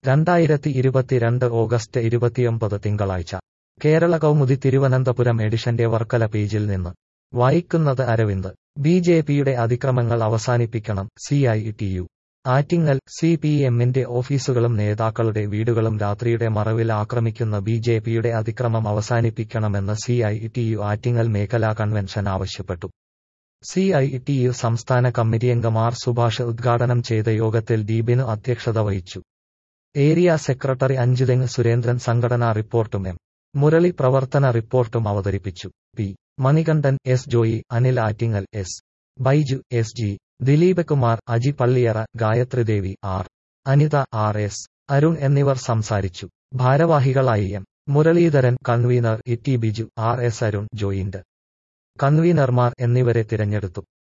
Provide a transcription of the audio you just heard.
രണ്ടായിരത്തി ഇരുപത്തിരണ്ട് ഓഗസ്റ്റ് ഇരുപത്തിയൊമ്പത് തിങ്കളാഴ്ച കേരള കൗമുദി തിരുവനന്തപുരം എഡിഷന്റെ വർക്കല പേജിൽ നിന്ന് വായിക്കുന്നത് അരവിന്ദ് ബി ജെ പിയുടെ അതിക്രമങ്ങൾ അവസാനിപ്പിക്കണം C I T U Attingal C P എമ്മിന്റെ ഓഫീസുകളും നേതാക്കളുടെ വീടുകളും രാത്രിയുടെ മറവിൽ ആക്രമിക്കുന്ന ബി ജെ പിയുടെ അതിക്രമം അവസാനിപ്പിക്കണമെന്ന് C I T U Attingal മേഖലാ കൺവെൻഷൻ ആവശ്യപ്പെട്ടു സി ഐ ടി യു സംസ്ഥാന കമ്മിറ്റിയംഗം ആർ സുഭാഷ് ഉദ്ഘാടനം ചെയ്ത യോഗത്തിൽ ദീപിനു അധ്യക്ഷത വഹിച്ചു ഏരിയ സെക്രട്ടറി അഞ്ചുതെങ്ങ് സുരേന്ദ്രൻ സംഘടനാ റിപ്പോർട്ടും എം മുരളി പ്രവർത്തന റിപ്പോർട്ടും അവതരിപ്പിച്ചു P Manikandan S Joy Anil Attingal S Baiju S G Dileep Kumar Aji Palliyara Gayathridevi R Anitha R S Arun എന്നിവർ സംസാരിച്ചു ഭാരവാഹികളായി M Muraleedharan convener E T Biju R S Arun joint കൺവീനർമാർ എന്നിവരെ തിരഞ്ഞെടുത്തു